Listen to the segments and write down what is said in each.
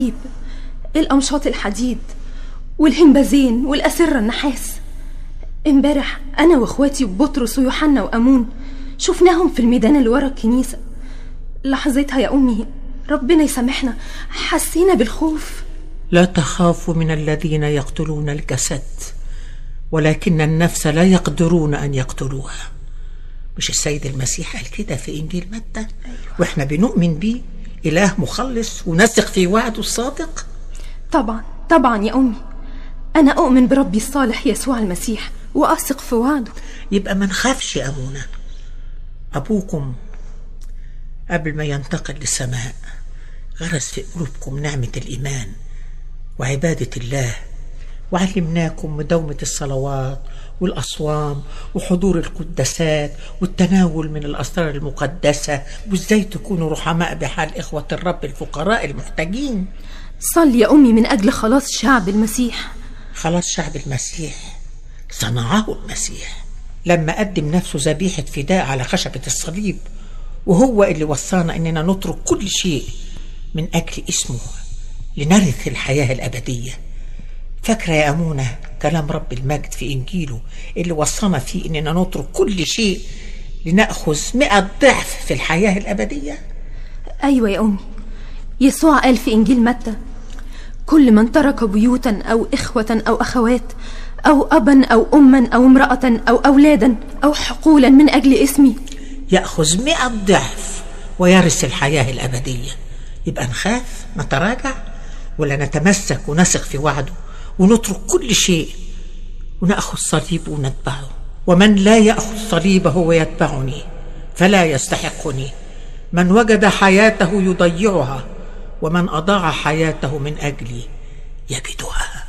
الأمشاط الحديد والهمبازين والأسرة النحاس امبارح أنا وإخواتي بطرس ويوحنا وأمون شفناهم في الميدان اللي ورا الكنيسة لحظتها يا أمي ربنا يسامحنا حسينا بالخوف لا تخافوا من الذين يقتلون الجسد ولكن النفس لا يقدرون أن يقتلوها مش السيد المسيح قال كده في إنجيل متى أيوة. وإحنا بنؤمن بيه إله مخلص ونثق في وعده الصادق طبعا طبعا يا أمي أنا أؤمن بربي الصالح يسوع المسيح وأثق في وعده يبقى ما نخافش يا أبونا أبوكم قبل ما ينتقل للسماء غرس في قلوبكم نعمة الإيمان وعبادة الله وعلمناكم مداومة الصلوات والأصوام وحضور القداسات والتناول من الأسرار المقدسة وإزاي تكونوا رحماء بحال إخوة الرب الفقراء المحتاجين صل يا أمي من أجل خلاص شعب المسيح خلاص شعب المسيح صنعه المسيح لما قدم نفسه ذبيحة فداء على خشبة الصليب وهو اللي وصانا إننا نترك كل شيء من أجل اسمه لنرث الحياة الأبدية فاكرة يا أمونة كلام رب المجد في إنجيله اللي وصانا فيه إننا نترك كل شيء لنأخذ مئة ضعف في الحياة الأبدية أيوة يا أمي يسوع قال في إنجيل متى كل من ترك بيوتا أو إخوة أو أخوات أو أبا أو أما أو امرأة أو أولادا أو حقولا من أجل اسمي يأخذ مئة ضعف ويرث الحياة الأبدية يبقى نخاف نتراجع ولا نتمسك ونثق في وعده ونترك كل شيء ونأخذ صليب ونتبعه ومن لا يأخذ صليبه ويتبعني فلا يستحقني من وجد حياته يضيعها ومن أضاع حياته من أجلي يجدها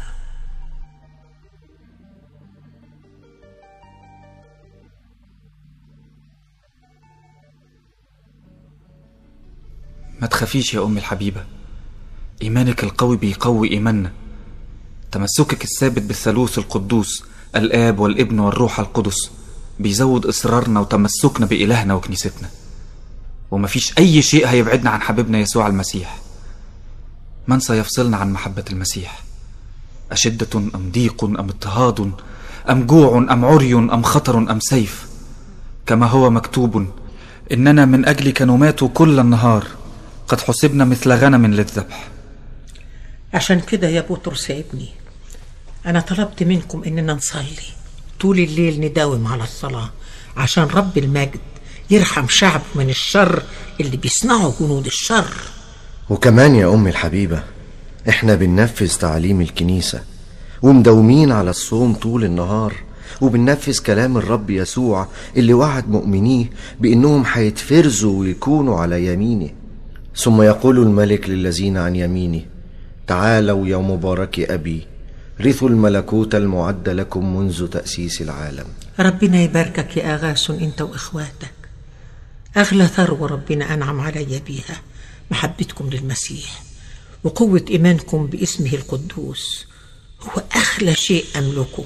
ما تخافيش يا أمي الحبيبة إيمانك القوي بيقوي إيماننا تمسكك الثابت بالثالوث القدوس الآب والابن والروح القدس بيزود إصرارنا وتمسكنا بإلهنا وكنيستنا ومفيش أي شيء هيبعدنا عن حبيبنا يسوع المسيح من سيفصلنا عن محبة المسيح أشدة أم ضيق أم اضطهاد أم جوع أم عري أم خطر أم سيف كما هو مكتوب إننا من أجلك نمات كل النهار قد حسبنا مثل غنم للذبح عشان كده يا بطرس يا ابني أنا طلبت منكم إننا نصلي طول الليل نداوم على الصلاة عشان رب المجد يرحم شعب من الشر اللي بيصنعوا جنود الشر وكمان يا أمي الحبيبة إحنا بننفذ تعليم الكنيسة ومداومين على الصوم طول النهار وبننفذ كلام الرب يسوع اللي وعد مؤمنيه بإنهم هيتفرزوا ويكونوا على يمينه ثم يقول الملك للذين عن يمينه تعالوا يا مبارك أبي رثوا الملكوت المعد لكم منذ تأسيس العالم ربنا يباركك يا أغاسون أنت وإخواتك أغلى ثروة ربنا أنعم علي بيها محبتكم للمسيح وقوة إيمانكم باسمه القدوس هو أغلى شيء أملكه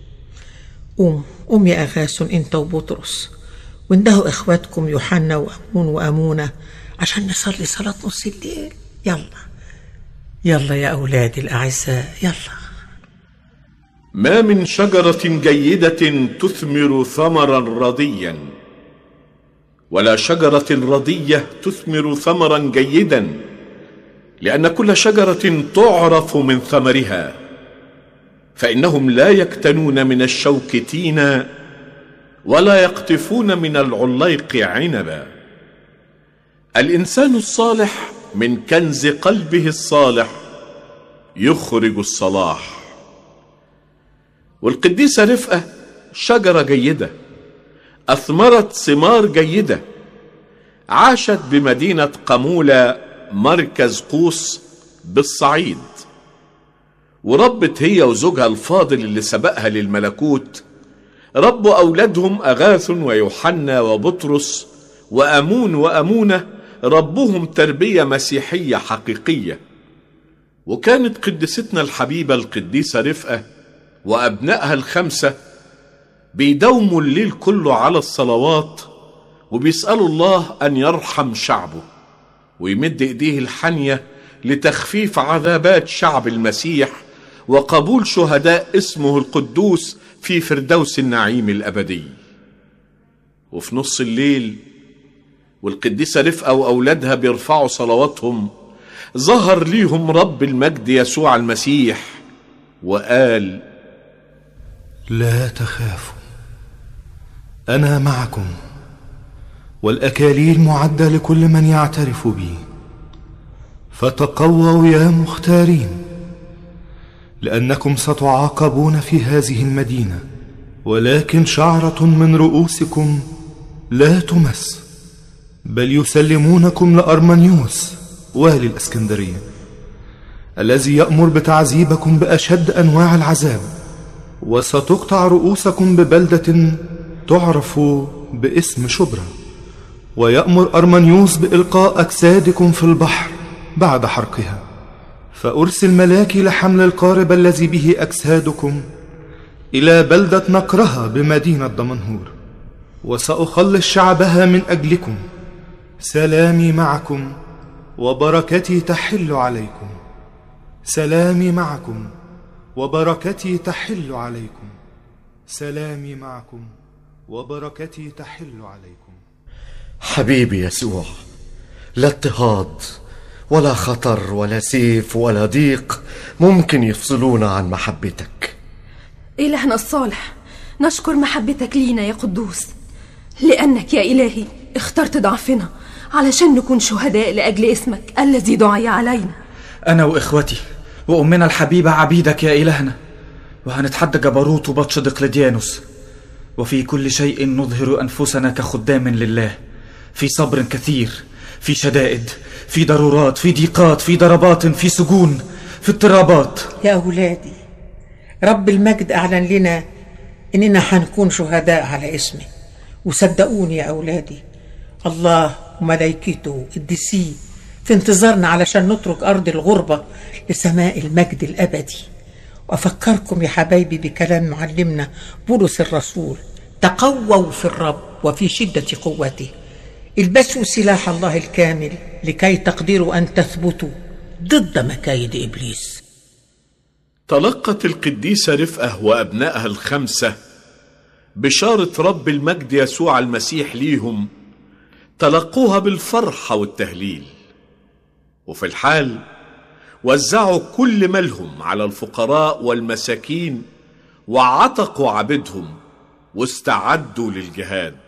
قوم قوم يا أغاسون أنت وبطرس واندهوا إخواتكم يوحنا وأمون وأمونة عشان نصلي صلاة نص الليل يلا يلا يا أولادي الأعزاء يلا ما من شجرة جيدة تثمر ثمرا رضيا ولا شجرة رضية تثمر ثمرا جيدا لأن كل شجرة تعرف من ثمرها فإنهم لا يكتنون من الشوك تينا ولا يقطفون من العليق عنبا الإنسان الصالح من كنز قلبه الصالح يخرج الصلاح والقديسة رفقة شجرة جيدة أثمرت ثمار جيدة عاشت بمدينة قمولة مركز قوس بالصعيد وربت هي وزوجها الفاضل اللي سبقها للملكوت ربوا أولادهم أغاث ويوحنا وبطرس وأمون وأمونة ربهم تربية مسيحية حقيقية وكانت قدستنا الحبيبة القديسة رفقة وأبنائها الخمسة بيداوموا الليل كله على الصلوات وبيسألوا الله أن يرحم شعبه ويمد إيديه الحنية لتخفيف عذابات شعب المسيح وقبول شهداء اسمه القدوس في فردوس النعيم الابدي وفي نص الليل والقديسه رفقه واولادها بيرفعوا صلواتهم ظهر ليهم رب المجد يسوع المسيح وقال لا تخافوا انا معكم والاكاليل معده لكل من يعترف بي فتقووا يا مختارين لانكم ستعاقبون في هذه المدينه ولكن شعره من رؤوسكم لا تمس بل يسلمونكم لارمنيوس والي الاسكندريه الذي يامر بتعذيبكم باشد انواع العذاب وستقطع رؤوسكم ببلده تعرف باسم شبرا ويامر ارمنيوس بالقاء اجسادكم في البحر بعد حرقها فارسل ملاكي لحمل القارب الذي به اجسادكم الى بلده نقرها بمدينه دمنهور وساخلص شعبها من اجلكم سلامي معكم وبركتي تحل عليكم سلامي معكم وبركتي تحل عليكم سلامي معكم وبركتي تحل عليكم حبيبي يسوع لا اضطهاد ولا خطر ولا سيف ولا ضيق ممكن يفصلونا عن محبتك إلهنا الصالح نشكر محبتك لينا يا قدوس لأنك يا إلهي اخترت ضعفنا علشان نكون شهداء لأجل اسمك الذي دعي علينا أنا وإخوتي وأمنا الحبيبة عبيدك يا إلهنا وهنتحدى جبروت وبطش دقلديانوس وفي كل شيء نظهر أنفسنا كخدام لله في صبر كثير في شدائد في ضرورات في ضيقات في ضربات في سجون في اضطرابات يا أولادي رب المجد أعلن لنا إننا حنكون شهداء على اسمه وصدقوني يا أولادي الله وملائكته قديسيه في انتظارنا علشان نترك أرض الغربة لسماء المجد الأبدي وأفكركم يا حبايبي بكلام معلمنا بولس الرسول تقووا في الرب وفي شدة قوته البسوا سلاح الله الكامل لكي تقدروا أن تثبتوا ضد مكايد إبليس تلقت القديسة رفقة وأبنائها الخمسة بشارة رب المجد يسوع المسيح ليهم تلقوها بالفرحة والتهليل وفي الحال وزعوا كل مالهم على الفقراء والمساكين وعتقوا عبيدهم واستعدوا للجهاد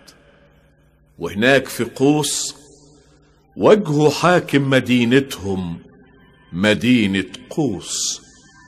وهناك في قوس واجهوا حاكم مدينتهم مدينة قوس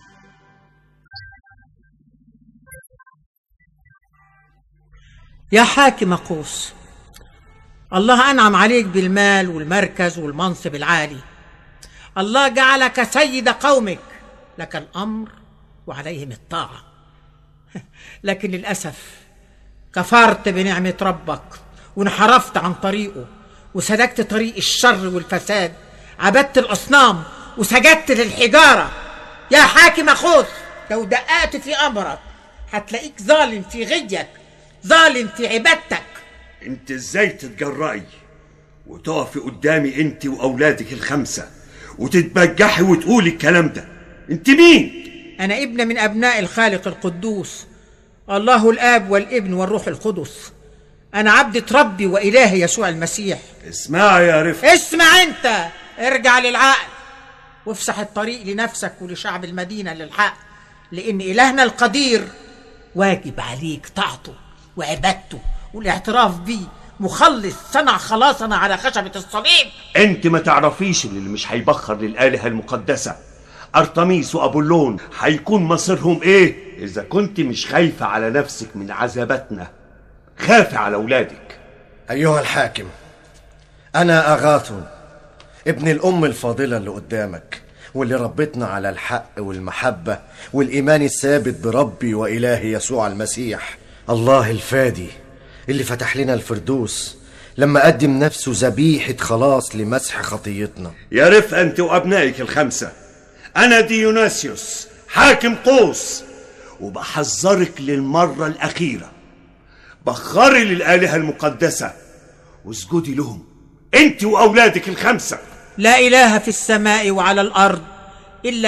يا حاكم قوس الله أنعم عليك بالمال والمركز والمنصب العالي الله جعلك سيد قومك لك الأمر وعليهم الطاعة لكن للأسف كفرت بنعمة ربك وانحرفت عن طريقه وسلكت طريق الشر والفساد عبدت الأصنام وسجدت للحجارة يا حاكم خوث لو دققت في أمرك هتلاقيك ظالم في غيك ظالم في عبادتك انت ازاي تتجرأي وتقفي قدامي انت واولادك الخمسه وتتبجحي وتقولي الكلام ده انت مين أنا ابن من أبناء الخالق القدوس الله الآب والابن والروح القدس أنا عبدة ربي وإلهي يسوع المسيح اسمعي يا رفق اسمع أنت ارجع للعقل وافسح الطريق لنفسك ولشعب المدينة للحق لأن إلهنا القدير واجب عليك طاعته وعبادته والاعتراف بيه مخلص صنع خلاصنا على خشبة الصليب انت ما تعرفيش اللي مش هيبخر للآلهة المقدسة أرطميس وأبولون هيكون مصيرهم ايه إذا كنت مش خايفة على نفسك من عذاباتنا خافي على أولادك أيها الحاكم أنا أغاثون ابن الأم الفاضلة اللي قدامك واللي ربتنا على الحق والمحبة والإيمان الثابت بربي وإلهي يسوع المسيح الله الفادي اللي فتح لنا الفردوس لما قدم نفسه ذبيحة خلاص لمسح خطيتنا يا رفق انت وأبنائك الخمسة أنا ديوناسيوس حاكم قوس وبحذرك للمرة الأخيرة بخري للآلهة المقدسة واسجدي لهم انت وأولادك الخمسة لا اله في السماء وعلى الارض الا